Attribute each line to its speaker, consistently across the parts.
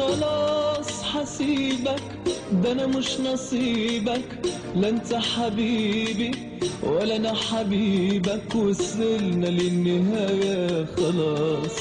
Speaker 1: خلاص حسيبك ده انا مش نصيبك لا انت حبيبي ولا انا حبيبك وصلنا للنهاية خلاص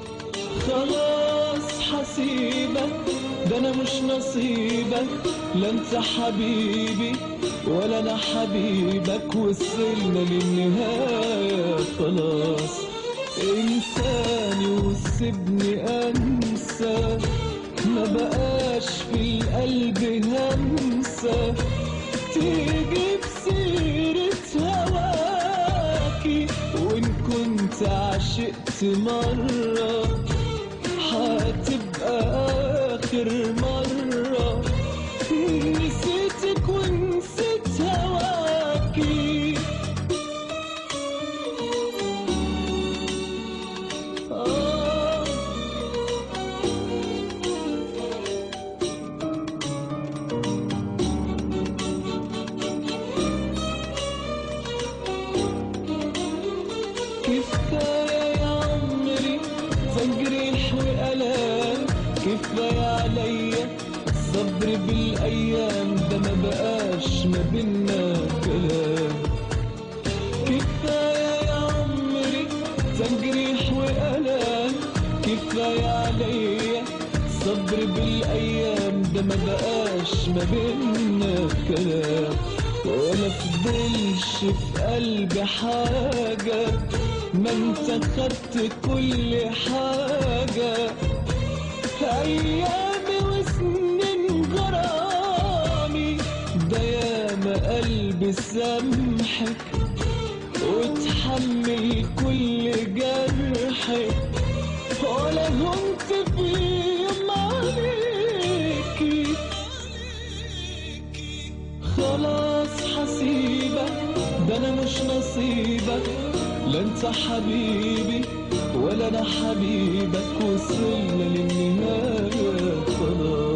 Speaker 1: خلاص حسيبك ده انا مش نصيبك لا انت حبيبي ولا انا حبيبك وصلنا للنهاية خلاص انساني وسيبني انسى ما بقاش في القلب همسة تيجي بسيرة هواكي وإن كنت عشقت مرة هتبقى آخر مرة نسيتك ونسيت هواكي آه كفاية يا عمري تجريح وألام كفاية عليا صبر بالأيام ده ما بقاش ما بينا كلام كفاية يا عمري تجريح وألام كفاية عليا صبر بالأيام ده ما بقاش ما بينا كلام ولا فضلش في قلبي حاجة ما انت خدت كل حاجة أيامي وسنين غرامي ده ياما قلبي سامحك وتحمل كل جرحك ولا هنت في يوم عليكي خلاص حسيبك ده انا مش نصيبك لا انت حبيبي ولا انا حبيبك وصلنا للنهاية خلاص